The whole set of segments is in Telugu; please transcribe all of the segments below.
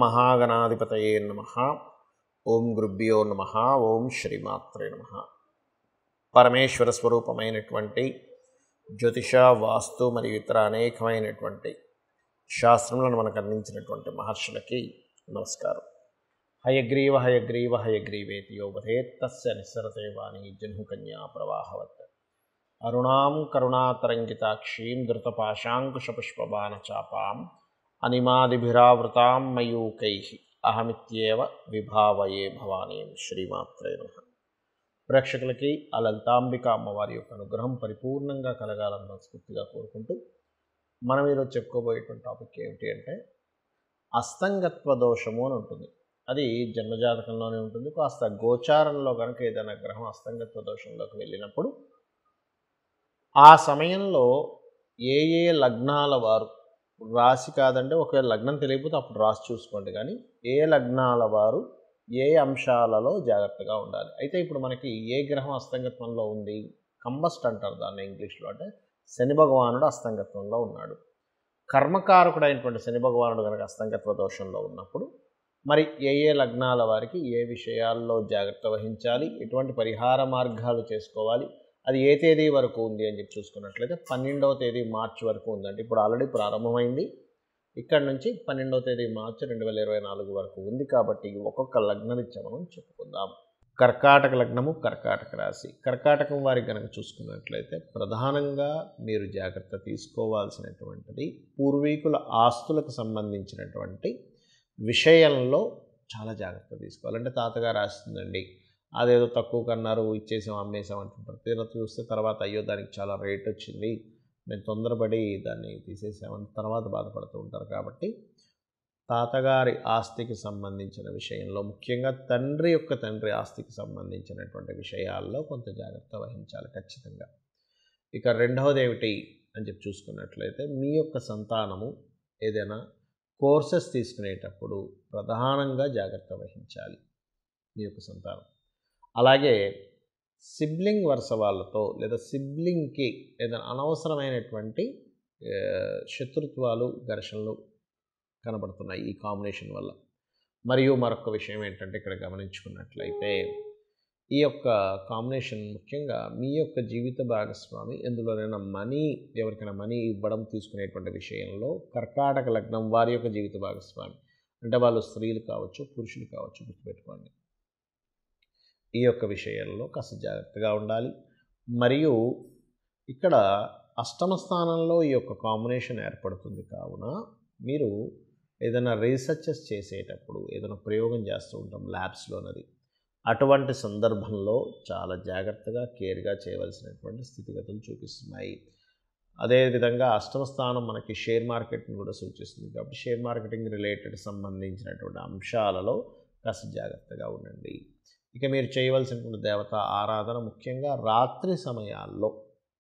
మహాగణాధిపతయే నమ ఓం గురుభ్యో నమ ఓం శ్రీమాత్రే నమ పరమేశ్వర స్వరూపమైనటువంటి జ్యోతిష వాస్తు మరియు ఇతర అనేకమైనటువంటి శాస్త్రములను మనకు అందించినటువంటి మహర్షులకి నమస్కారం హయగ్రీవ హయగ్రీవ హయగ్రీవేతి యోగధేత్ తస్య నిస్సరతే వాణి జహ్నుకన్యా ప్రవాహవత్ అరుణాం కరుణాతరంగితాక్షీం ధృతపాశాంకుశపుష్పబాణచాపాం అనిమాదిభిరావృతాం మయూకై అహమిత్యేవ విభావయే భవానీం శ్రీమాత్రే నమ ప్రేక్షకులకి ఆ లలితాంబిక అమ్మవారి యొక్క అనుగ్రహం పరిపూర్ణంగా కలగాలని మనస్ఫూర్తిగా కోరుకుంటూ మనం ఈరోజు చెప్పుకోబోయేటువంటి టాపిక్ ఏమిటి అంటే అస్తంగత్వ దోషము అని ఉంటుంది అది జన్మజాతకంలోనే ఉంటుంది కాస్త గోచారంలో కనుక ఏదైనా గ్రహం అస్తంగత్వ దోషంలోకి వెళ్ళినప్పుడు ఆ సమయంలో ఏ ఏ లగ్నాల వారు రాశి కాదంటే ఒకవేళ లగ్నం తెలియకపోతే అప్పుడు రాసి చూసుకోండి కానీ ఏ లగ్నాల వారు ఏ అంశాలలో జాగ్రత్తగా ఉండాలి అయితే ఇప్పుడు మనకి ఏ గ్రహం అస్తంగత్వంలో ఉంది కంబస్ట్ అంటారు దాన్ని ఇంగ్లీష్లో అంటే శని భగవానుడు అస్తంగత్వంలో ఉన్నాడు కర్మకారకుడైనటువంటి శని భగవానుడు కనుక అస్తంగత్వ దోషంలో ఉన్నప్పుడు మరి ఏ ఏ లగ్నాల వారికి ఏ విషయాల్లో జాగ్రత్త వహించాలి ఎటువంటి పరిహార మార్గాలు చేసుకోవాలి అది ఏ తేదీ వరకు ఉంది అని చెప్పి చూసుకున్నట్లయితే పన్నెండవ తేదీ మార్చి వరకు ఉందండి ఇప్పుడు ఆల్రెడీ ప్రారంభమైంది ఇక్కడ నుంచి పన్నెండవ తేదీ మార్చి రెండు వేల ఇరవై నాలుగు వరకు ఉంది కాబట్టి ఒక్కొక్క లగ్నరీత్యా మనం చెప్పుకుందాం కర్కాటక లగ్నము కర్కాటక రాశి కర్కాటకం వారికి కనుక చూసుకున్నట్లయితే ప్రధానంగా మీరు జాగ్రత్త తీసుకోవాల్సినటువంటిది పూర్వీకుల ఆస్తులకు సంబంధించినటువంటి విషయంలో చాలా జాగ్రత్త తీసుకోవాలి అంటే తాతగారు ఆస్తుందండి అదేదో తక్కువ కన్నారు ఇచ్చేసాం అమ్మేసాం అంటుంటారు తీరా చూస్తే తర్వాత అయ్యో దానికి చాలా రేట్ వచ్చింది మేము తొందరపడి దాన్ని తీసేసామని తర్వాత బాధపడుతూ ఉంటారు కాబట్టి తాతగారి ఆస్తికి సంబంధించిన విషయంలో ముఖ్యంగా తండ్రి యొక్క తండ్రి ఆస్తికి సంబంధించినటువంటి విషయాల్లో కొంత జాగ్రత్త వహించాలి ఖచ్చితంగా ఇక రెండవది ఏమిటి అని చెప్పి చూసుకున్నట్లయితే మీ యొక్క సంతానము ఏదైనా కోర్సెస్ తీసుకునేటప్పుడు ప్రధానంగా జాగ్రత్త వహించాలి మీ యొక్క సంతానం అలాగే సిబ్లింగ్ వరుస వాళ్ళతో లేదా సిబ్లింగ్కి ఏదైనా అనవసరమైనటువంటి శత్రుత్వాలు ఘర్షణలు కనబడుతున్నాయి ఈ కాంబినేషన్ వల్ల మరియు మరొక విషయం ఏంటంటే ఇక్కడ గమనించుకున్నట్లయితే ఈ యొక్క కాంబినేషన్ ముఖ్యంగా మీ యొక్క జీవిత భాగస్వామి ఎందులోనైనా మనీ ఎవరికైనా మనీ ఇవ్వడం తీసుకునేటువంటి విషయంలో కర్కాటక లగ్నం వారి యొక్క జీవిత భాగస్వామి అంటే వాళ్ళు స్త్రీలు కావచ్చు పురుషులు కావచ్చు గుర్తుపెట్టుకోండి ఈ యొక్క విషయంలో కాస్త జాగ్రత్తగా ఉండాలి మరియు ఇక్కడ అష్టమ స్థానంలో ఈ యొక్క కాంబినేషన్ ఏర్పడుతుంది కావున మీరు ఏదైనా రీసెర్చెస్ చేసేటప్పుడు ఏదైనా ప్రయోగం చేస్తూ ఉంటాం ల్యాబ్స్లోనది అటువంటి సందర్భంలో చాలా జాగ్రత్తగా కేర్గా చేయవలసినటువంటి స్థితిగతులు చూపిస్తున్నాయి అదేవిధంగా అష్టమ స్థానం మనకి షేర్ మార్కెట్ని కూడా సూచిస్తుంది కాబట్టి షేర్ మార్కెటింగ్ రిలేటెడ్ సంబంధించినటువంటి అంశాలలో కాస్త జాగ్రత్తగా ఉండండి ఇక మీరు చేయవలసినటువంటి దేవత ఆరాధన ముఖ్యంగా రాత్రి సమయాల్లో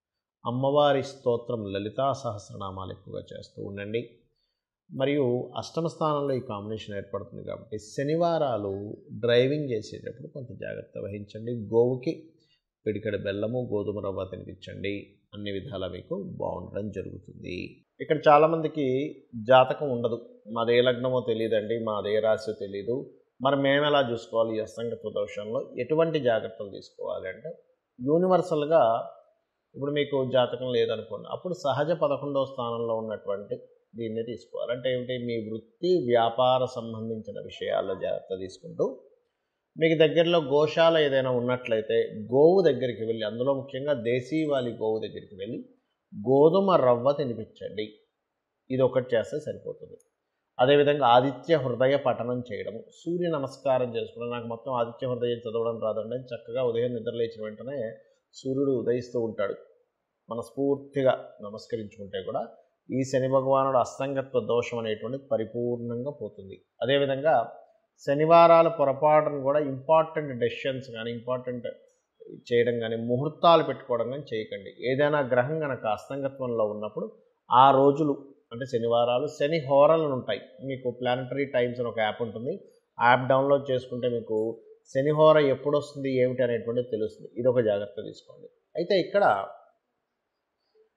అమ్మవారి స్తోత్రం లలితా సహస్రనామాలు ఎక్కువగా చేస్తూ ఉండండి మరియు అష్టమ స్థానంలో ఈ కాంబినేషన్ ఏర్పడుతుంది కాబట్టి శనివారాలు డ్రైవింగ్ చేసేటప్పుడు కొంత జాగ్రత్త వహించండి గోవుకి పిడికడ బెల్లము గోధుమ రవ్వ తినిపించండి అన్ని విధాలా మీకు బాగుండడం జరుగుతుంది ఇక్కడ చాలామందికి జాతకం ఉండదు మాదే లగ్నమో తెలియదండి మాదే రాశి తెలియదు మరి మేము ఎలా చూసుకోవాలి ఈ అసంగత్వ దోషంలో ఎటువంటి జాగ్రత్తలు తీసుకోవాలి అంటే యూనివర్సల్గా ఇప్పుడు మీకు జాతకం లేదనుకోండి అప్పుడు సహజ పదకొండవ స్థానంలో ఉన్నటువంటి దీన్ని తీసుకోవాలి అంటే ఏమిటి మీ వృత్తి వ్యాపార సంబంధించిన విషయాల్లో జాగ్రత్త తీసుకుంటూ మీకు దగ్గరలో గోశాల ఏదైనా ఉన్నట్లయితే గోవు దగ్గరికి వెళ్ళి అందులో ముఖ్యంగా దేశీవాలి గోవు దగ్గరికి వెళ్ళి గోధుమ రవ్వ తినిపించండి ఇది ఒకటి చేస్తే సరిపోతుంది అదేవిధంగా ఆదిత్య హృదయ పఠనం చేయడం సూర్య నమస్కారం చేసుకోవడం నాకు మొత్తం ఆదిత్య హృదయం చదవడం రాదండి చక్కగా ఉదయం నిద్రలేచిన వెంటనే సూర్యుడు ఉదయిస్తూ ఉంటాడు మనస్ఫూర్తిగా నమస్కరించుకుంటే కూడా ఈ శని భగవానుడు అస్తంగత్వ దోషం అనేటువంటిది పరిపూర్ణంగా పోతుంది అదేవిధంగా శనివారాల పొరపాటును కూడా ఇంపార్టెంట్ డెసిషన్స్ కానీ ఇంపార్టెంట్ చేయడం కానీ ముహూర్తాలు పెట్టుకోవడం కానీ చేయకండి ఏదైనా గ్రహం కనుక అస్తంగత్వంలో ఉన్నప్పుడు ఆ రోజులు అంటే శనివారాలు శని హోరలు ఉంటాయి మీకు ప్లానటరీ టైమ్స్ అని ఒక యాప్ ఉంటుంది ఆ యాప్ డౌన్లోడ్ చేసుకుంటే మీకు శని హోర ఎప్పుడు వస్తుంది ఏమిటి అనేటువంటిది తెలుస్తుంది ఇది ఒక జాగ్రత్త తీసుకోండి అయితే ఇక్కడ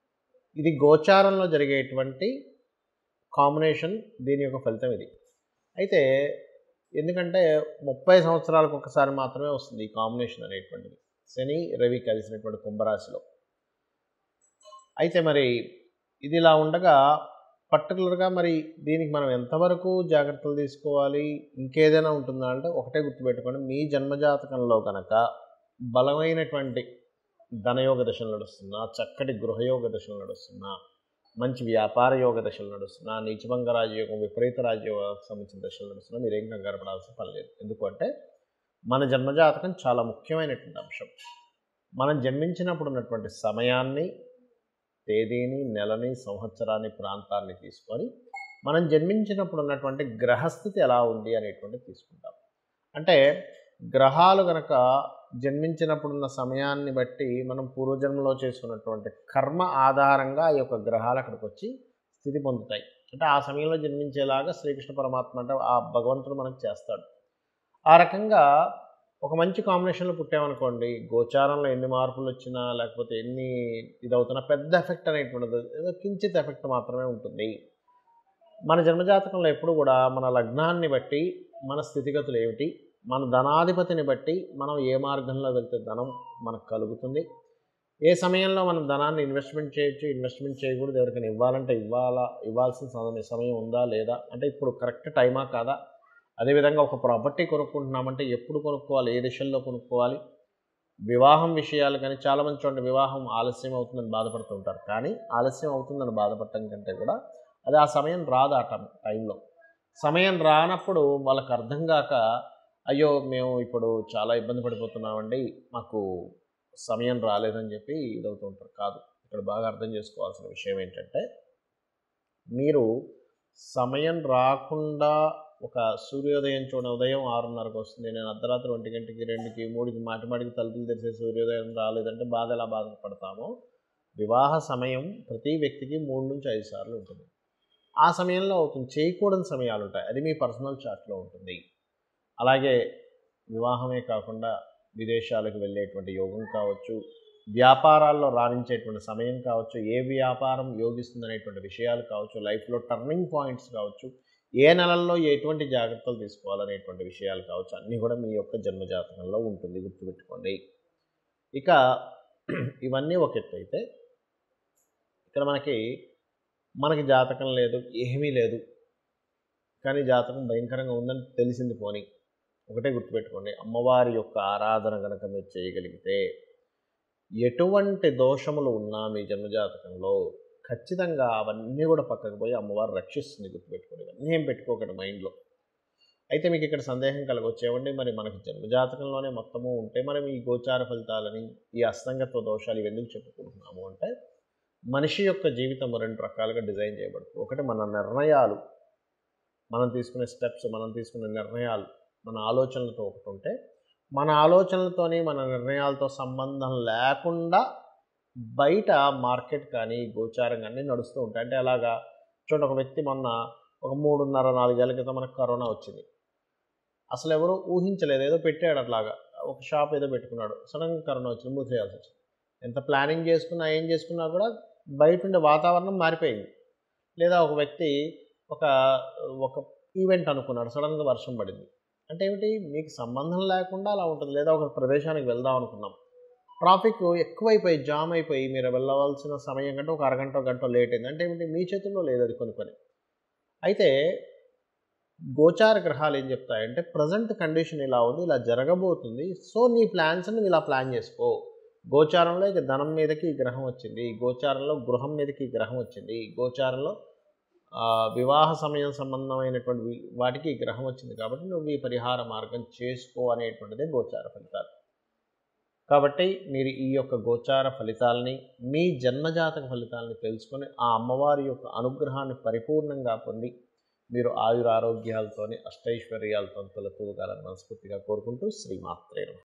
ఇది గోచారంలో జరిగేటువంటి కాంబినేషన్ దీని యొక్క ఫలితం ఇది అయితే ఎందుకంటే ముప్పై సంవత్సరాలకు ఒకసారి మాత్రమే వస్తుంది ఈ కాంబినేషన్ అనేటువంటిది శని రవి కలిసినటువంటి కుంభరాశిలో అయితే మరి ఇది ఇలా ఉండగా పర్టికులర్గా మరి దీనికి మనం ఎంతవరకు జాగ్రత్తలు తీసుకోవాలి ఇంకేదైనా ఉంటుందా అంటే ఒకటే గుర్తుపెట్టుకోండి మీ జన్మజాతకంలో కనుక బలమైనటువంటి ధనయోగ దశలు నడుస్తున్నా చక్కటి గృహయోగ దశలు నడుస్తున్నా మంచి వ్యాపార యోగ దశలు నడుస్తున్నా నీచభంగ రాజయోగం విపరీత రాజయోగానికి సంబంధించిన దశలు నడుస్తున్నా మీరేం కంగారు పడాల్సిన పని లేదు ఎందుకంటే మన జన్మజాతకం చాలా ముఖ్యమైనటువంటి అంశం మనం జన్మించినప్పుడు ఉన్నటువంటి సమయాన్ని తేదీని నెలని సంవత్సరాన్ని ప్రాంతాన్ని తీసుకొని మనం జన్మించినప్పుడు ఉన్నటువంటి గ్రహస్థితి ఎలా ఉంది అనేటువంటిది తీసుకుంటాం అంటే గ్రహాలు కనుక జన్మించినప్పుడు ఉన్న సమయాన్ని బట్టి మనం పూర్వజన్మలో చేసుకున్నటువంటి కర్మ ఆధారంగా ఈ యొక్క గ్రహాలు అక్కడికి వచ్చి స్థితి పొందుతాయి అంటే ఆ సమయంలో జన్మించేలాగా శ్రీకృష్ణ పరమాత్మ అంటే ఆ భగవంతుడు మనకు చేస్తాడు ఆ రకంగా ఒక మంచి కాంబినేషన్లో పుట్టామనుకోండి గోచారంలో ఎన్ని మార్పులు వచ్చినా లేకపోతే ఎన్ని ఇదవుతున్నా పెద్ద ఎఫెక్ట్ అనేటువంటిది ఏదో కించిత్ ఎఫెక్ట్ మాత్రమే ఉంటుంది మన జన్మజాతకంలో ఎప్పుడు కూడా మన లగ్నాన్ని బట్టి మన స్థితిగతులు ఏమిటి మన ధనాధిపతిని బట్టి మనం ఏ మార్గంలో వెళ్తే ధనం మనకు కలుగుతుంది ఏ సమయంలో మనం ధనాన్ని ఇన్వెస్ట్మెంట్ చేయొచ్చు ఇన్వెస్ట్మెంట్ చేయకూడదు ఎవరికైనా ఇవ్వాలంటే ఇవ్వాలా ఇవ్వాల్సిన సమయం సమయం ఉందా లేదా అంటే ఇప్పుడు కరెక్ట్ టైమా కాదా అదేవిధంగా ఒక ప్రాపర్టీ కొనుక్కుంటున్నామంటే ఎప్పుడు కొనుక్కోవాలి ఏ దిశల్లో కొనుక్కోవాలి వివాహం విషయాలు కానీ చాలామంది చూడండి వివాహం ఆలస్యం అవుతుందని బాధపడుతూ ఉంటారు కానీ ఆలస్యం అవుతుందని బాధపడటం కంటే కూడా అది ఆ సమయం రాదు ఆ టైం టైంలో సమయం రానప్పుడు వాళ్ళకి అర్థం కాక అయ్యో మేము ఇప్పుడు చాలా ఇబ్బంది పడిపోతున్నామండి మాకు సమయం రాలేదని చెప్పి ఇదవుతూ ఉంటారు కాదు ఇక్కడ బాగా అర్థం చేసుకోవాల్సిన విషయం ఏంటంటే మీరు సమయం రాకుండా ఒక సూర్యోదయం చూడ ఉదయం ఆరున్నరకు వస్తుంది నేను అర్ధరాత్రి ఒంటి గంటకి రెండుకి మూడుకి మాటి మాటికి తలుపులు తెరిసే సూర్యోదయం రాలేదంటే బాధ ఎలా బాధపడతామో వివాహ సమయం ప్రతి వ్యక్తికి మూడు నుంచి ఐదు సార్లు ఉంటుంది ఆ సమయంలో అవుతుంది చేయకూడని సమయాలు ఉంటాయి అది మీ పర్సనల్ చార్ట్లో ఉంటుంది అలాగే వివాహమే కాకుండా విదేశాలకు వెళ్ళేటువంటి యోగం కావచ్చు వ్యాపారాల్లో రాణించేటువంటి సమయం కావచ్చు ఏ వ్యాపారం యోగిస్తుంది అనేటువంటి విషయాలు కావచ్చు లైఫ్లో టర్నింగ్ పాయింట్స్ కావచ్చు ఏ నెలల్లో ఎటువంటి జాగ్రత్తలు తీసుకోవాలనేటువంటి విషయాలు కావచ్చు అన్నీ కూడా మీ యొక్క జన్మజాతకంలో ఉంటుంది గుర్తుపెట్టుకోండి ఇక ఇవన్నీ ఒక ఎత్తు అయితే ఇక్కడ మనకి మనకి జాతకం లేదు ఏమీ లేదు కానీ జాతకం భయంకరంగా ఉందని తెలిసింది పోని ఒకటే గుర్తుపెట్టుకోండి అమ్మవారి యొక్క ఆరాధన కనుక మీరు చేయగలిగితే ఎటువంటి దోషములు ఉన్నా మీ జన్మజాతకంలో ఖచ్చితంగా అవన్నీ కూడా పక్కకు పోయి అమ్మవారు రక్షిస్తుంది గుర్తుపెట్టుకోండి ఇవన్నీ ఏం పెట్టుకోకండి మైండ్లో అయితే మీకు ఇక్కడ సందేహం కలగొచ్చేవండి మరి మనకి జన్మజాతకంలోనే మొత్తము ఉంటే మనం ఈ గోచార ఫలితాలని ఈ అస్తంగత్వ దోషాలు ఇవి ఎందుకు చెప్పుకుంటున్నాము అంటే మనిషి యొక్క జీవితం రెండు రకాలుగా డిజైన్ చేయబడుతుంది ఒకటి మన నిర్ణయాలు మనం తీసుకునే స్టెప్స్ మనం తీసుకునే నిర్ణయాలు మన ఆలోచనలతో ఒకటి ఉంటే మన ఆలోచనలతోని మన నిర్ణయాలతో సంబంధం లేకుండా బయట మార్కెట్ కానీ గోచారం కానీ నడుస్తూ ఉంటాయి అంటే అలాగా చూడండి ఒక వ్యక్తి మొన్న ఒక మూడున్నర నాలుగేళ్ల క్రితం మనకు కరోనా వచ్చింది అసలు ఎవరు ఊహించలేదు ఏదో పెట్టాడు అట్లాగా ఒక షాప్ ఏదో పెట్టుకున్నాడు సడన్గా కరోనా వచ్చింది మూసేయాల్సి వచ్చింది ఎంత ప్లానింగ్ చేసుకున్నా ఏం చేసుకున్నా కూడా బయట ఉండే వాతావరణం మారిపోయింది లేదా ఒక వ్యక్తి ఒక ఒక ఈవెంట్ అనుకున్నాడు సడన్గా వర్షం పడింది అంటే ఏమిటి మీకు సంబంధం లేకుండా అలా ఉంటుంది లేదా ఒక ప్రదేశానికి వెళ్దాం అనుకున్నాం ట్రాఫిక్ ఎక్కువైపోయి జామ్ అయిపోయి మీరు వెళ్ళవలసిన సమయం కంటే ఒక అరగంట గంట లేట్ అయింది అంటే ఏమిటి మీ చేతుల్లో లేదు అది కొన్ని కొన్ని అయితే గోచార గ్రహాలు ఏం చెప్తాయంటే ప్రజెంట్ కండిషన్ ఇలా ఉంది ఇలా జరగబోతుంది సో నీ ప్లాన్స్ని ఇలా ప్లాన్ చేసుకో గోచారంలో ఇక ధనం మీదకి ఈ గ్రహం వచ్చింది గోచారంలో గృహం మీదకి ఈ గ్రహం వచ్చింది గోచారంలో వివాహ సమయం సంబంధమైనటువంటి వాటికి ఈ గ్రహం వచ్చింది కాబట్టి నువ్వు ఈ పరిహార మార్గం చేసుకో అనేటువంటిదే గోచార ఫలితాలు కాబట్టి మీరు ఈ యొక్క గోచార ఫలితాలని మీ జన్మజాతక ఫలితాలని తెలుసుకొని ఆ అమ్మవారి యొక్క అనుగ్రహాన్ని పరిపూర్ణంగా పొంది మీరు ఆయురారోగ్యాలతోని అష్టైశ్వర్యాలతో తొలతూగాలని మనస్ఫూర్తిగా కోరుకుంటూ శ్రీమాత్రే